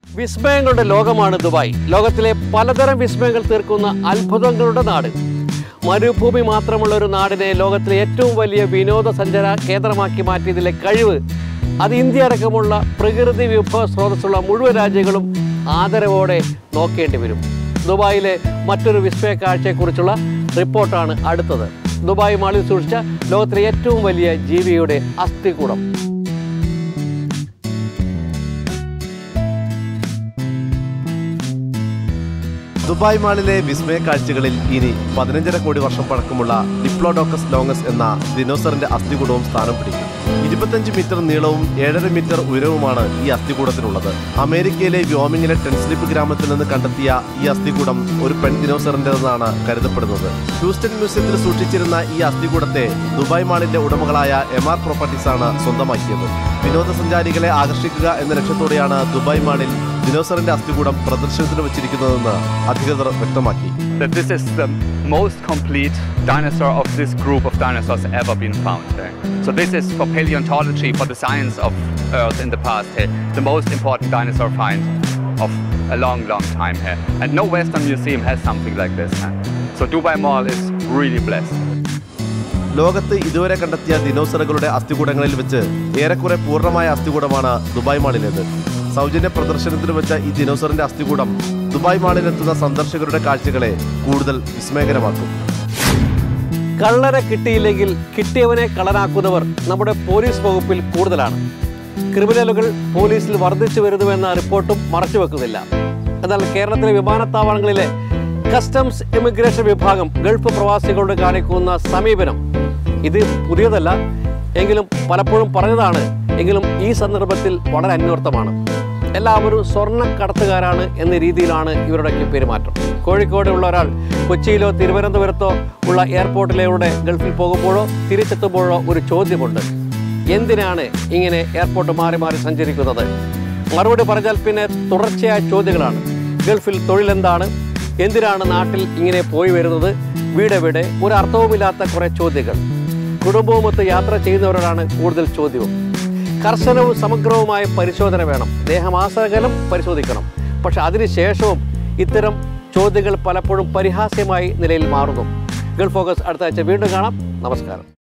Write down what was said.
വിസ്മയങ്ങളുടെ ലോകമാണ് ദുബായ് ലോകത്തിലെ പലതരം വിസ്മയങ്ങൾ തീർക്കുന്ന അത്ഭുതങ്ങളുടെ നാട് മരുഭൂമി മാത്രമുള്ള ഒരു നാടിനെ ലോകത്തിലെ ഏറ്റവും വലിയ വിനോദസഞ്ചാര കേന്ദ്രമാക്കി മാറ്റിയതിലെ കഴിവ് അത് ഇന്ത്യ അടക്കമുള്ള പ്രകൃതി വിഭവ സ്രോതസ്സുള്ള മുഴുവൻ രാജ്യങ്ങളും ആദരവോടെ നോക്കേണ്ടി വരും ദുബായിലെ മറ്റൊരു വിസ്മയ കാഴ്ചയെക്കുറിച്ചുള്ള റിപ്പോർട്ടാണ് അടുത്തത് ദുബായ് മാളിൽ സൂക്ഷിച്ച ലോകത്തിലെ ഏറ്റവും വലിയ ജീവിയുടെ അസ്ഥികൂടം ദുബായ് മാളിലെ വിസ്മയ കാഴ്ചകളിൽ ഇനി പതിനഞ്ചര കോടി വർഷം പഴക്കമുള്ള ഡിപ്ലോഡോക്കസ് ലോങ്ങസ് എന്ന ദിനോസറിന്റെ അസ്ഥികൂടവും സ്ഥാനം പിടിക്കും ഇരുപത്തഞ്ച് മീറ്റർ നീളവും ഏഴര മീറ്റർ ഉയരവുമാണ് ഈ അസ്ഥികൂടത്തിനുള്ളത് അമേരിക്കയിലെ വ്യോമിങ്ങിലെ ടെൻസ്ലിപ്പ് ഗ്രാമത്തിൽ നിന്ന് കണ്ടെത്തിയ ഈ അസ്ഥികൂടം ഒരു പെൺ ദിനോസറിൻ്റെതെന്നാണ് കരുതപ്പെടുന്നത് ഹ്യൂസ്റ്റൺ മ്യൂസിയത്തിൽ സൂക്ഷിച്ചിരുന്ന ഈ അസ്ഥികൂടത്തെ ദുബായ് മാളിന്റെ ഉടമകളായ എം ആർ പ്രോപ്പർട്ടീസ് ആണ് സ്വന്തമാക്കിയത് വിനോദസഞ്ചാരികളെ ആകർഷിക്കുക എന്ന ലക്ഷ്യത്തോടെയാണ് ദുബായ് മാളിൽ ദിനോസറിന്റെ അസ്ഥികൂടം പ്രദർശനത്തിന് വെച്ചിരിക്കുന്നതെന്ന് അധികൃതർ വ്യക്തമാക്കി that this is the most complete dinosaur of this group of dinosaurs ever been found. eh. So this is for paleontology, for the science of Earth in the past, eh, the most important dinosaur find of a long, long time here. And no Western museum has something like this. eh. So Dubai Mall is really blessed. ലോകത്ത് ഇതുവരെ കണ്ടെത്തിയ ദിനോസറുകളുടെ അസ്ഥികൂടങ്ങളിൽ വെച്ച് ഏറെക്കുറെ പൂർണ്ണമായ അസ്ഥികൂടമാണ് Dubai മാളിലേത് സൗജന്യ പ്രദർശനത്തിന് വെച്ച ഈ ദിനോസറിന്റെ അസ്ഥികൂടം ദുബായ് മാളിലെത്തുന്ന സന്ദർശകരുടെ കാഴ്ചകളെ കൂടുതൽ വിസ്മയകരമാക്കും കള്ളരെ കിട്ടിയില്ലെങ്കിൽ കിട്ടിയവനെ കള്ളനാക്കുന്നവർ നമ്മുടെ പോലീസ് വകുപ്പിൽ കൂടുതലാണ് ക്രിമിനലുകൾ പോലീസിൽ വർദ്ധിച്ചു വരുന്നുവെന്ന റിപ്പോർട്ടും മറച്ചുവെക്കുന്നില്ല എന്നാൽ കേരളത്തിലെ വിമാനത്താവളങ്ങളിലെ കസ്റ്റംസ് ഇമിഗ്രേഷൻ വിഭാഗം ഗൾഫ് പ്രവാസികളോട് കാണിക്കുന്ന സമീപനം ഇത് പുതിയതല്ല എങ്കിലും പലപ്പോഴും പറഞ്ഞതാണ് എങ്കിലും ഈ സന്ദർഭത്തിൽ വളരെ അന്വർത്ഥമാണ് എല്ലാവരും സ്വർണ്ണ കടത്തുകാരാണ് എന്ന രീതിയിലാണ് ഇവരുടെയൊക്കെ പെരുമാറ്റം കോഴിക്കോട് ഉള്ള ഒരാൾ കൊച്ചിയിലോ തിരുവനന്തപുരത്തോ ഉള്ള എയർപോർട്ടിലൂടെ ഗൾഫിൽ പോകുമ്പോഴോ തിരിച്ചെത്തുമ്പോഴോ ഒരു ചോദ്യമുണ്ട് എന്തിനാണ് ഇങ്ങനെ എയർപോർട്ട് മാറി മാറി സഞ്ചരിക്കുന്നത് മറുപടി പറഞ്ഞാൽ പിന്നെ തുടർച്ചയായ ചോദ്യങ്ങളാണ് ഗൾഫിൽ തൊഴിലെന്താണ് എന്തിനാണ് നാട്ടിൽ ഇങ്ങനെ പോയി വരുന്നത് വീടെവിടെ ഒരു അർത്ഥവുമില്ലാത്ത കുറേ ചോദ്യങ്ങൾ കുടുംബവുമൊത്ത് യാത്ര ചെയ്യുന്നവരോടാണ് കൂടുതൽ ചോദ്യവും കർശനവും സമഗ്രവുമായ പരിശോധന വേണം ദേഹമാസകലം പരിശോധിക്കണം പക്ഷെ അതിനുശേഷവും ഇത്തരം ചോദ്യങ്ങൾ പലപ്പോഴും പരിഹാസ്യമായി നിലയിൽ മാറുന്നു ഗൾഫ് ഫോക്കസ് അടുത്ത ആഴ്ച വീണ്ടും കാണാം നമസ്കാരം